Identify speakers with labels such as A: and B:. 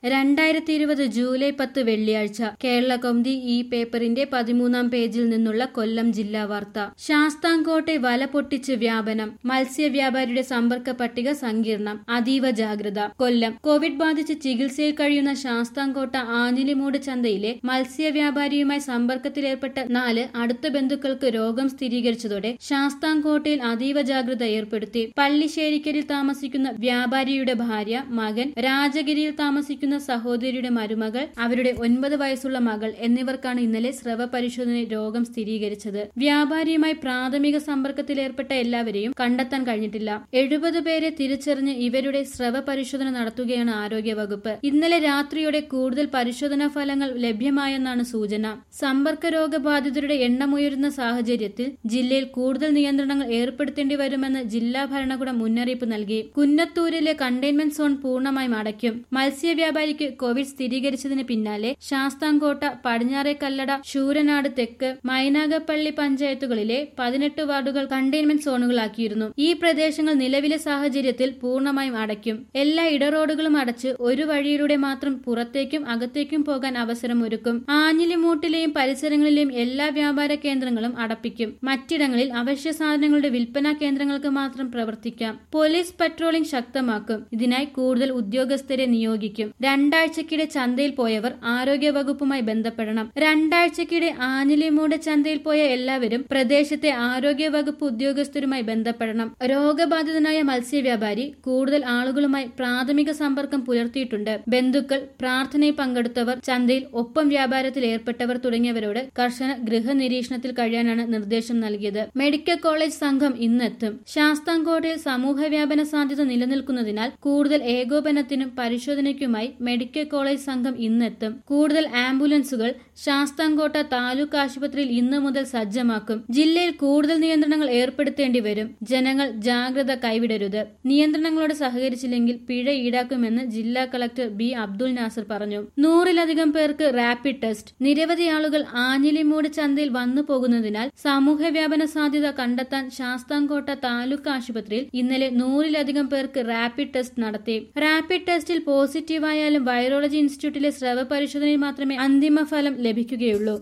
A: രണ്ടായിരത്തി ഇരുപത് ജൂലൈ പത്ത് വെള്ളിയാഴ്ച കേരള കൗമുദി ഈ പേപ്പറിന്റെ പതിമൂന്നാം പേജിൽ നിന്നുള്ള കൊല്ലം ജില്ലാ വാർത്ത ശാസ്താംകോട്ടെ വല പൊട്ടിച്ച് വ്യാപനം മത്സ്യ വ്യാപാരിയുടെ സമ്പർക്ക പട്ടിക സങ്കീർണം അതീവ ജാഗ്രത കൊല്ലം കോവിഡ് ബാധിച്ച് ചികിത്സയിൽ കഴിയുന്ന ശാസ്താംകോട്ട ആഞ്ഞിലിമൂട് ചന്തയിലെ മത്സ്യ വ്യാപാരിയുമായി സമ്പർക്കത്തിലേർപ്പെട്ട നാല് അടുത്ത ബന്ധുക്കൾക്ക് രോഗം സ്ഥിരീകരിച്ചതോടെ ശാസ്താംകോട്ടയിൽ അതീവ ജാഗ്രത ഏർപ്പെടുത്തി പള്ളിശ്ശേരിക്കരിൽ താമസിക്കുന്ന വ്യാപാരിയുടെ ഭാര്യ മകൻ രാജഗിരിയിൽ താമസിക്കുന്ന സഹോദരിയുടെ മരുമകൾ അവരുടെ ഒൻപത് വയസ്സുള്ള മകൾ എന്നിവർക്കാണ് ഇന്നലെ സ്രവ പരിശോധനയിൽ രോഗം സ്ഥിരീകരിച്ചത് വ്യാപാരിയുമായി പ്രാഥമിക സമ്പർക്കത്തിലേർപ്പെട്ട എല്ലാവരെയും കണ്ടെത്താൻ കഴിഞ്ഞിട്ടില്ല എഴുപത് പേരെ തിരിച്ചറിഞ്ഞ് ഇവരുടെ സ്രവ പരിശോധന നടത്തുകയാണ് ആരോഗ്യവകുപ്പ് ഇന്നലെ രാത്രിയോടെ കൂടുതൽ പരിശോധനാ ഫലങ്ങൾ ലഭ്യമായെന്നാണ് സൂചന സമ്പർക്ക രോഗബാധിതരുടെ എണ്ണമുയരുന്ന സാഹചര്യത്തിൽ ജില്ലയിൽ കൂടുതൽ നിയന്ത്രണങ്ങൾ ഏർപ്പെടുത്തേണ്ടി വരുമെന്ന് ജില്ലാ ഭരണകൂടം മുന്നറിയിപ്പ് നൽകി കുന്നത്തൂരിലെ കണ്ടെയ്ൻമെന്റ് സോൺ പൂർണ്ണമായും അടയ്ക്കും മത്സ്യ വ്യാപാരിക്ക് കോവിഡ് സ്ഥിരീകരിച്ചതിന് പിന്നാലെ ശാസ്താംകോട്ട പടിഞ്ഞാറെ കല്ലട ശൂരനാട് തെക്ക് മൈനാഗപ്പള്ളി പഞ്ചായത്തുകളിലെ പതിനെട്ട് വാർഡുകൾ കണ്ടെയ്ൻമെന്റ് സോണുകളാക്കിയിരുന്നു ഈ പ്രദേശങ്ങൾ നിലവിലെ സാഹചര്യത്തിൽ പൂർണ്ണമായും അടയ്ക്കും എല്ലാ ഇടറോഡുകളും അടച്ച് ഒരു വഴിയിലൂടെ മാത്രം പുറത്തേക്കും അകത്തേക്കും പോകാൻ അവസരമൊരുക്കും ആഞ്ഞിലിമൂട്ടിലെയും പരിസരങ്ങളിലെയും എല്ലാ വ്യാപാര കേന്ദ്രങ്ങളും അടപ്പിക്കും മറ്റിടങ്ങളിൽ അവശ്യ സാധനങ്ങളുടെ വിൽപ്പനാ കേന്ദ്രങ്ങൾക്ക് മാത്രം പ്രവർത്തിക്കാം പോലീസ് പട്രോളിംഗ് ശക്തമാക്കും ഇതിനായി കൂടുതൽ ഉദ്യോഗസ്ഥരെ നിയോഗിക്കും രണ്ടാഴ്ചക്കിടെ ചന്തയിൽ പോയവർ ആരോഗ്യ വകുപ്പുമായി ബന്ധപ്പെടണം രണ്ടാഴ്ചക്കിടെ ആഞ്ഞിലിമൂട് ചന്തയിൽ പോയ എല്ലാവരും പ്രദേശത്തെ ആരോഗ്യ വകുപ്പ് ഉദ്യോഗസ്ഥരുമായി ബന്ധപ്പെടണം രോഗബാധിതനായ മത്സ്യവ്യാപാരി കൂടുതൽ ആളുകളുമായി പ്രാഥമിക സമ്പർക്കം പുലർത്തിയിട്ടുണ്ട് ബന്ധുക്കൾ പ്രാർത്ഥനയിൽ പങ്കെടുത്തവർ ചന്തയിൽ ഒപ്പം വ്യാപാരത്തിൽ ഏർപ്പെട്ടവർ തുടങ്ങിയവരോട് കർശന ഗൃഹനിരീക്ഷണത്തിൽ കഴിയാനാണ് നിർദ്ദേശം നൽകിയത് മെഡിക്കൽ കോളേജ് സംഘം ഇന്നെത്തും ശാസ്താംകോട്ടയിൽ സമൂഹ വ്യാപന സാധ്യത നിലനിൽക്കുന്നതിനാൽ കൂടുതൽ ഏകോപനത്തിനും പരിശോധനയ്ക്കുമായി മെഡിക്കൽ കോളേജ് സംഘം ഇന്നെത്തും കൂടുതൽ ആംബുലൻസുകൾ ശാസ്താംകോട്ട താലൂക്ക് ആശുപത്രിയിൽ ഇന്നു മുതൽ സജ്ജമാക്കും ജില്ലയിൽ കൂടുതൽ നിയന്ത്രണങ്ങൾ ഏർപ്പെടുത്തേണ്ടി വരും ജനങ്ങൾ ജാഗ്രത കൈവിടരുത് നിയന്ത്രണങ്ങളോട് സഹകരിച്ചില്ലെങ്കിൽ പിഴ ഈടാക്കുമെന്ന് ജില്ലാ കളക്ടർ ബി അബ്ദുൽ നാസർ പറഞ്ഞു നൂറിലധികം പേർക്ക് റാപ്പിഡ് ടെസ്റ്റ് നിരവധി ആളുകൾ ആഞ്ഞിലിമൂട് ചന്തയിൽ വന്നു പോകുന്നതിനാൽ സമൂഹ വ്യാപന സാധ്യത കണ്ടെത്താൻ ശാസ്താംകോട്ട താലൂക്ക് ആശുപത്രിയിൽ ഇന്നലെ നൂറിലധികം പേർക്ക് റാപ്പിഡ് ടെസ്റ്റ് നടത്തി റാപ്പിഡ് ടെസ്റ്റിൽ പോസിറ്റീവായാലും വൈറോളജി ഇൻസ്റ്റിറ്റ്യൂട്ടിലെ സ്രവ പരിശോധനയിൽ മാത്രമേ അന്തിമ ഫലം ലഭിക്കുകയുള്ളൂ